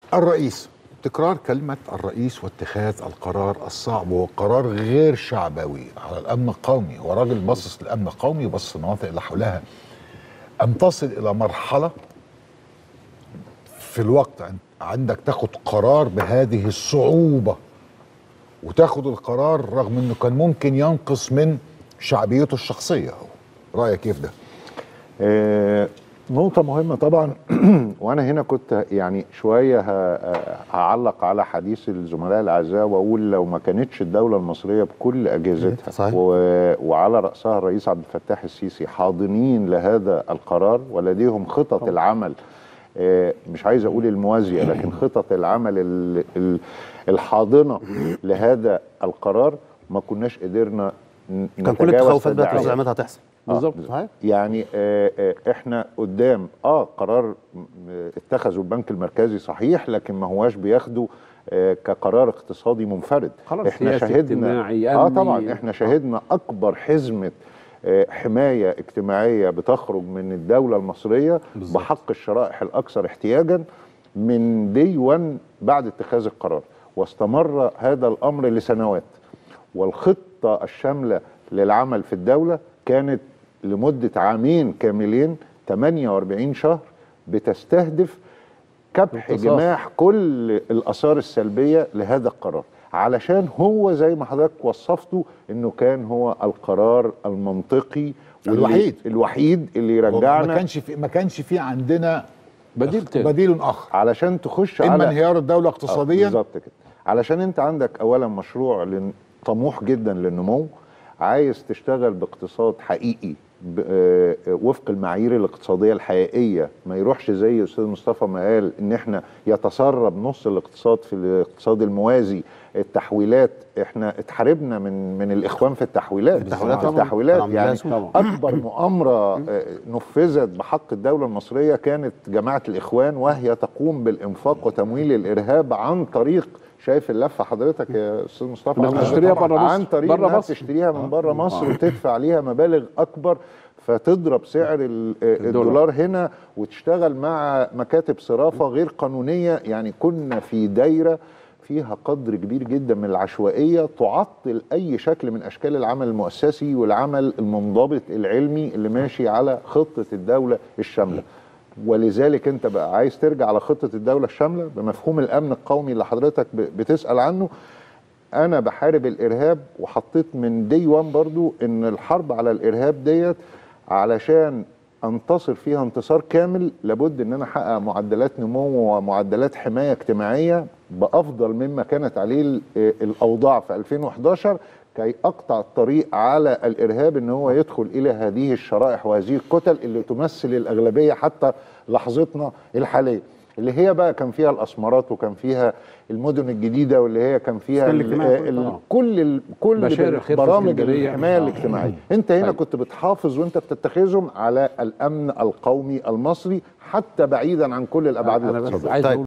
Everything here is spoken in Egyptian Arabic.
الرئيس تكرار كلمة الرئيس واتخاذ القرار الصعب وهو قرار غير شعبوي على الأمن القومي هو راجل باصص للأمن القومي وبص المناطق اللي حولها أن تصل إلى مرحلة في الوقت عن- عندك تاخد قرار بهذه الصعوبة وتاخد القرار رغم أنه كان ممكن ينقص من شعبيته الشخصية رأيك كيف ده؟ آه، نقطة مهمة طبعا وأنا هنا كنت يعني شوية ه- هعلق على حديث الزملاء الأعزاء وأقول لو ما كانتش الدولة المصرية بكل أجهزتها صحيح. و... وعلى رأسها الرئيس عبد الفتاح السيسي حاضنين لهذا القرار ولديهم خطط العمل آه، مش عايز أقول الموازية لكن خطط العمل ال- ال- الحاضنة لهذا القرار ما كناش قدرنا ن- كان كل نتجاوز التخوفات بتاعت تداعيات. زعيمتها هتحصل بالظبط صحيح. يعني آه آه احنا قدام اه قرار م- آه، اتخذه البنك المركزي صحيح لكن ما هواش بياخده آه كقرار اقتصادي منفرد خلاص، احنا سياسي، شهدنا اجتماعي، اه أمني. طبعا احنا شهدنا اكبر حزمه آه، حمايه اجتماعيه بتخرج من الدوله المصريه بالظبط. بحق الشرائح الاكثر احتياجا من دي 1 بعد اتخاذ القرار واستمر هذا الامر لسنوات والخطه الشامله للعمل في الدوله كانت لمده عامين كاملين 48 شهر بتستهدف كبح امتصاص. جماح كل الاثار السلبيه لهذا القرار علشان هو زي ما حضرتك وصفته انه كان هو القرار المنطقي واللي- الوحيد. الوحيد اللي ما يرجعنا كانش في ما كانش في عندنا بديل تاني بديل آخر علشان تخش إما على انهيار الدولة آه، اقتصاديا بالظبط كده علشان انت عندك اولا مشروع لن- طموح جدا للنمو عايز تشتغل باقتصاد حقيقي ب- آه، آه، وفق المعايير الاقتصاديه الحقيقيه ما يروحش زي استاذ مصطفى ما قال ان احنا يتسرب نص الاقتصاد في الاقتصاد الموازي التحويلات احنا اتحاربنا من من الاخوان في التحويلات التحويلات طبعاً. التحويلات طبعاً يعني لازم. طبعاً. اكبر مؤامره آه، نفذت بحق الدوله المصريه كانت جماعه الاخوان وهي تقوم بالانفاق وتمويل الارهاب عن طريق شايف اللفه حضرتك يا استاذ مصطفى إنها بتشتريها طبعاً. برا مصر. عن طريق برا انها مصر. تشتريها من بره مصر وتدفع عليها مبالغ اكبر فتضرب سعر ال- آه، الدولار هنا وتشتغل مع مكاتب صرافه غير قانونيه يعني كنا في دايره فيها قدر كبير جدا من العشوائيه تعطل اي شكل من اشكال العمل المؤسسي والعمل المنضبط العلمي اللي ماشي على خطه الدوله الشامله. ولذلك انت بقى عايز ترجع على خطه الدوله الشامله بمفهوم الامن القومي اللي حضرتك ب- بتسال عنه انا بحارب الارهاب وحطيت من دي 1 برضو ان الحرب على الارهاب ديت علشان انتصر فيها انتصار كامل لابد ان انا احقق معدلات نمو ومعدلات حمايه اجتماعيه بافضل مما كانت عليه ال- الاوضاع في 2011 كي اقطع الطريق على الارهاب ان هو يدخل الى هذه الشرائح وهذه الكتل اللي تمثل الاغلبيه حتى لحظتنا الحاليه اللي هي بقى كان فيها الاسمرات وكان فيها المدن الجديده واللي هي كان فيها السكن ال- الاجتماعي ال- طبعاً. كل ال- كل بشائر الخير في برامج اسكندرية. الحمايه آه. الاجتماعيه انت هنا طيب. كنت بتحافظ وانت بتتخذهم على الامن القومي المصري حتى بعيدا عن كل الابعاد انا بس الاقتصاديه عايز طيب. اقول